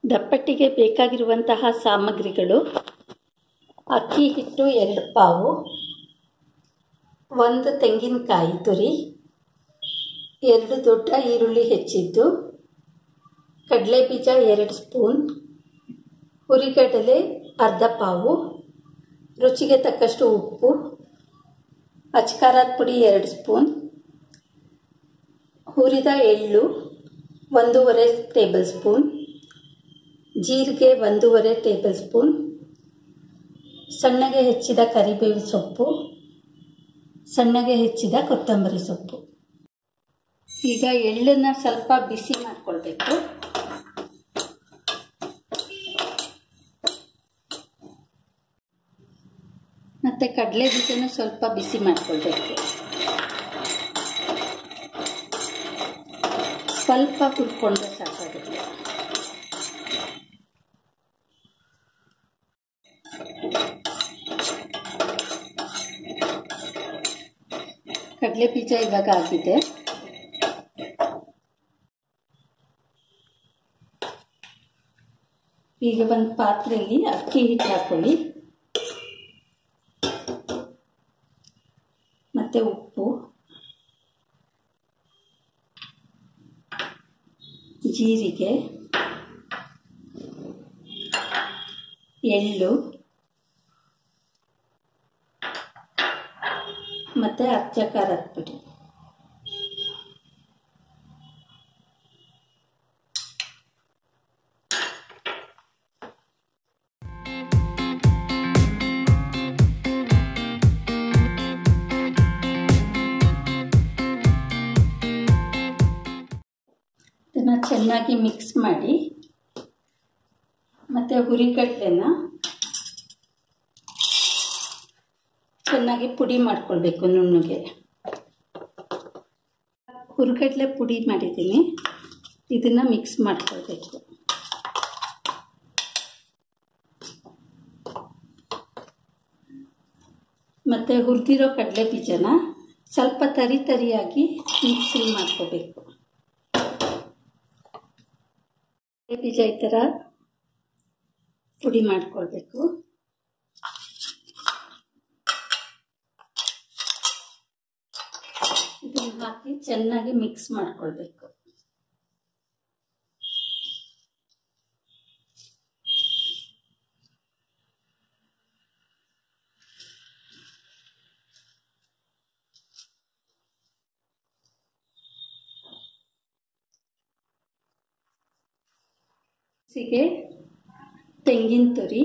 ದಪ್ಪಟ್ಟಿಗೆ ಬೇಕಾಗಿರುವಂತಹ ಸಾಮಗ್ರಿಗಳು ಅಕ್ಕಿ ಹಿಟ್ಟು ಎರಡು ಪಾವು ಒಂದು ತೆಂಗಿನಕಾಯಿ ತುರಿ ಎರಡು ದೊಡ್ಡ ಈರುಳ್ಳಿ ಹೆಚ್ಚಿದ್ದು ಕಡಲೆ ಬೀಜ ಎರಡು ಸ್ಪೂನ್ ಹುರಿಗಡಲೆ ಅರ್ಧ ಪಾವು ರುಚಿಗೆ ತಕ್ಕಷ್ಟು ಉಪ್ಪು ಅಚ್ಕಾರದ ಪುಡಿ ಎರಡು ಸ್ಪೂನ್ ಹುರಿದ ಎಳ್ಳು ಒಂದೂವರೆ ಟೇಬಲ್ ಸ್ಪೂನ್ ಜೀರಿಗೆ ಒಂದೂವರೆ ಟೇಬಲ್ ಸ್ಪೂನ್ ಸಣ್ಣಗೆ ಹೆಚ್ಚಿದ ಕರಿಬೇವು ಸೊಪ್ಪು ಸಣ್ಣಗೆ ಹೆಚ್ಚಿದ ಕೊತ್ತಂಬರಿ ಸೊಪ್ಪು ಈಗ ಎಳ್ಳನ್ನು ಸ್ವಲ್ಪ ಬಿಸಿ ಮಾಡಿಕೊಳ್ಬೇಕು ಮತ್ತು ಕಡಲೆ ಬೀಜನೂ ಸ್ವಲ್ಪ ಬಿಸಿ ಮಾಡಿಕೊಳ್ಬೇಕು ಸ್ವಲ್ಪ ಹುರ್ಕೊಂಡ್ರೆ ಸಾಕಾಗುತ್ತೆ ಕಡಲೆ ಬೀಜ ಇವಾಗ ಆಗಿದೆ ಈಗ ಒಂದು ಪಾತ್ರೆಯಲ್ಲಿ ಅಕ್ಕಿ ಹಿಟ್ಟು ಹಾಕೊಳ್ಳಿ ಮತ್ತು ಉಪ್ಪು ಜೀರಿಗೆ ಎಳ್ಳು ಮತ್ತು ಅಚ್ಚ ಖಾರದ ಪುಡಿ ಇದನ್ನು ಚೆನ್ನಾಗಿ ಮಿಕ್ಸ್ ಮಾಡಿ ಮತ್ತು ಹುರಿಗಡ್ಲೆನ ಚೆನ್ನಾಗಿ ಪುಡಿ ಮಾಡ್ಕೊಳ್ಬೇಕು ನುಣ್ಣಗೆ ಹುರಿಗಡ್ಲೆ ಪುಡಿ ಮಾಡಿದ್ದೀನಿ ಇದನ್ನು ಮಿಕ್ಸ್ ಮಾಡ್ಕೊಳ್ಬೇಕು ಮತ್ತು ಹುರಿದಿರೋ ಕಡಲೆ ಬೀಜನ ಸ್ವಲ್ಪ ತರಿ ತರಿಯಾಗಿ ಮಿಕ್ಸಿ ಮಾಡ್ಕೋಬೇಕು ಕಡಲೆ ಬೀಜ ಈ ಥರ ಪುಡಿ ಮಾಡ್ಕೊಳ್ಬೇಕು ಇದನ್ನು ಹಾಕಿ ಚೆನ್ನಾಗಿ ಮಿಕ್ಸ್ ಮಾಡ್ಕೊಳ್ಬೇಕು ಸಿಗೆ ತೆಂಗಿನ ತುರಿ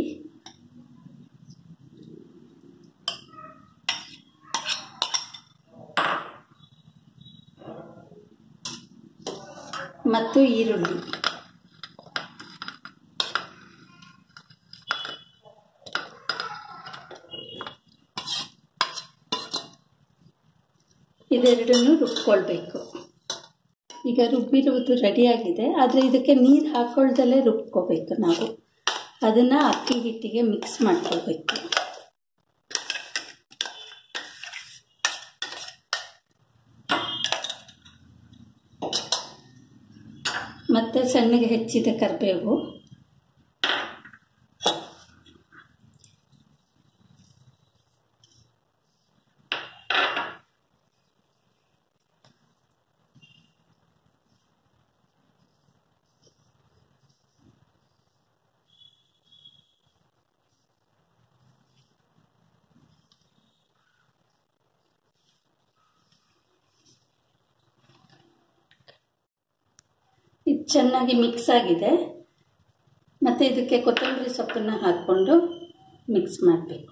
ಮತ್ತು ಈರುಳ್ಳಿ ಇದೆರಡನ್ನು ರುಬ್ಕೊಳ್ಬೇಕು ಈಗ ರುಬ್ಬಿರುವುದು ರೆಡಿಯಾಗಿದೆ ಆದರೆ ಇದಕ್ಕೆ ನೀರು ಹಾಕ್ಕೊಳ್ದಲ್ಲೇ ರುಬ್ಕೋಬೇಕು ನಾವು ಅದನ್ನು ಅಕ್ಕಿ ಹಿಟ್ಟಿಗೆ ಮಿಕ್ಸ್ ಮಾಡ್ಕೊಳ್ಬೇಕು ಮತ್ತು ಸಣ್ಣಗೆ ಹೆಚ್ಚಿದ ಕರಿಬೇವು ಇದು ಚೆನ್ನಾಗಿ ಮಿಕ್ಸ್ ಆಗಿದೆ ಮತ್ತು ಇದಕ್ಕೆ ಕೊತ್ತಂಬರಿ ಸೊಪ್ಪನ್ನು ಹಾಕ್ಕೊಂಡು ಮಿಕ್ಸ್ ಮಾಡಬೇಕು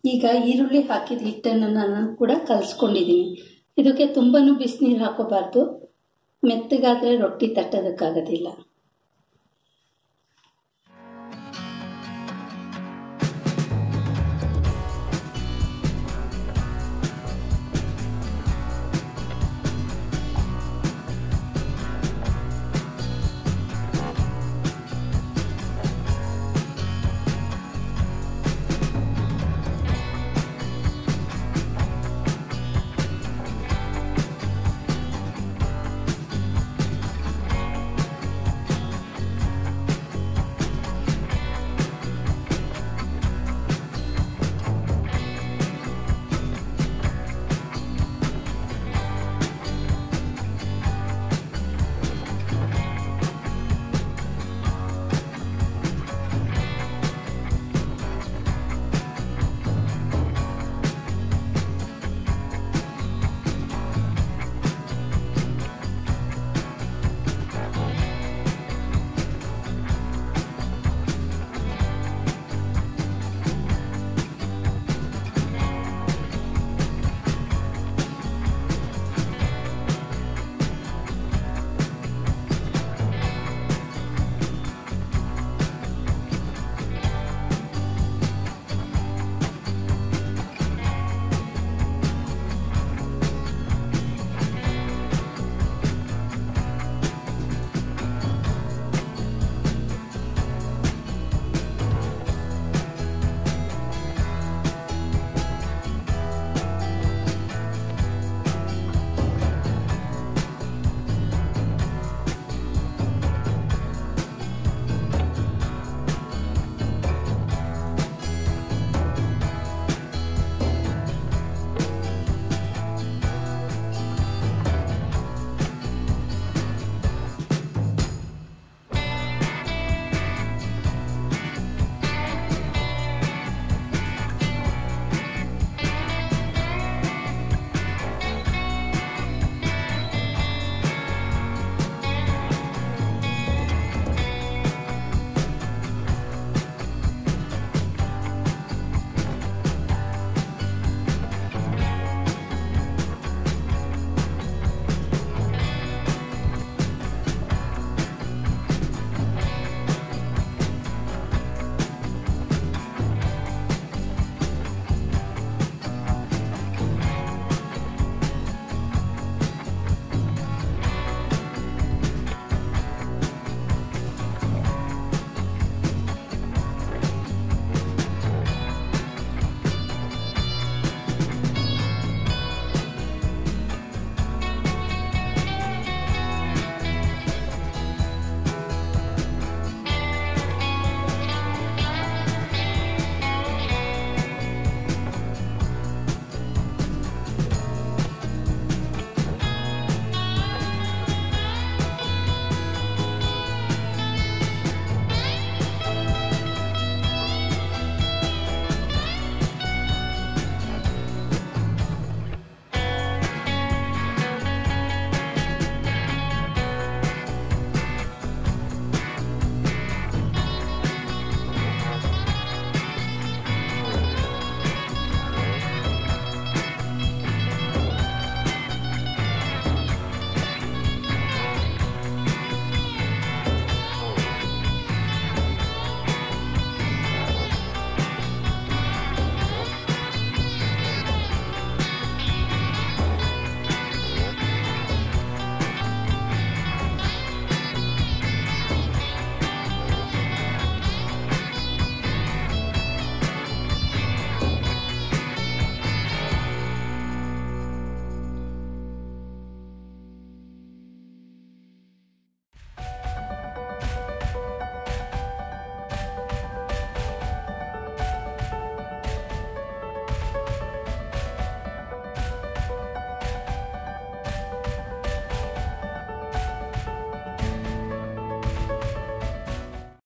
ಈಗ ಈರುಳ್ಳಿ ಹಾಕಿದ ಹಿಟ್ಟನ್ನು ನಾನು ಕೂಡ ಕಲಿಸ್ಕೊಂಡಿದ್ದೀನಿ ಇದಕ್ಕೆ ತುಂಬಾ ಬಿಸಿನೀರು ಹಾಕೋಬಾರ್ದು ಮೆತ್ತಗಾದರೆ ರೊಟ್ಟಿ ತಟ್ಟೋದಕ್ಕಾಗೋದಿಲ್ಲ